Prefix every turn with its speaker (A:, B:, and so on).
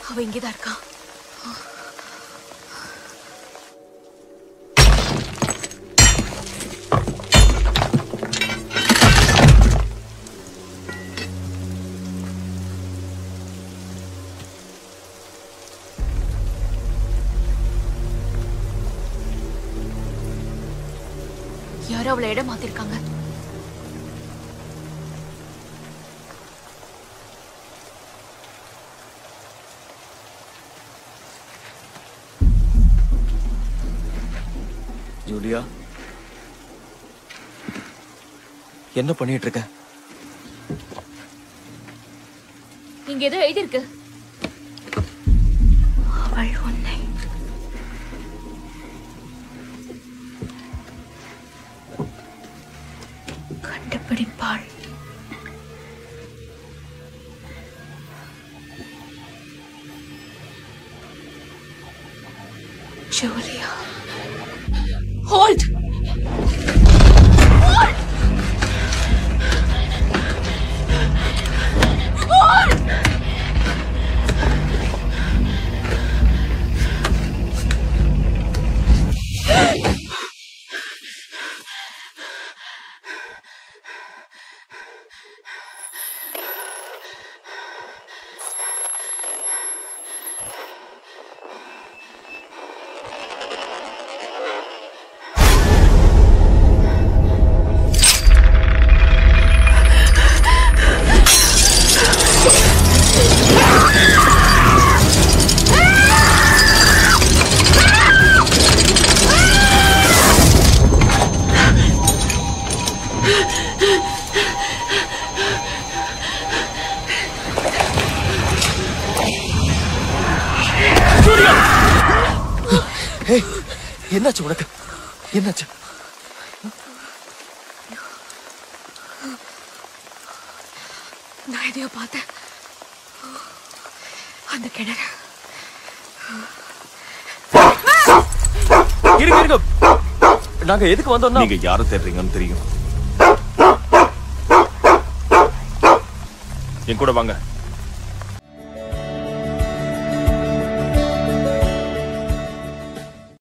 A: அவ இங்கதான் இருக்கா யாரோ அவளை இடம் மாத்திருக்காங்க
B: ஜூலியா என்ன பண்ணிட்டு இருக்க
A: இங்க ஏதோ எழுதியிருக்கு அவள் உன்னை கண்டுபிடிப்பாள் ஜூலியா ஹோல்ட்
B: ஹே என்னாச்சு உனக்கு என்னாச்சு
A: நான் எதையோ பார்த்தேன் அந்த கிணறு
B: இருங்க இருங்க நாங்க எதுக்கு வந்தோம்னா
C: நீங்க யாரை தேடுறீங்கன்னு தெரியும் என் கூட வாங்க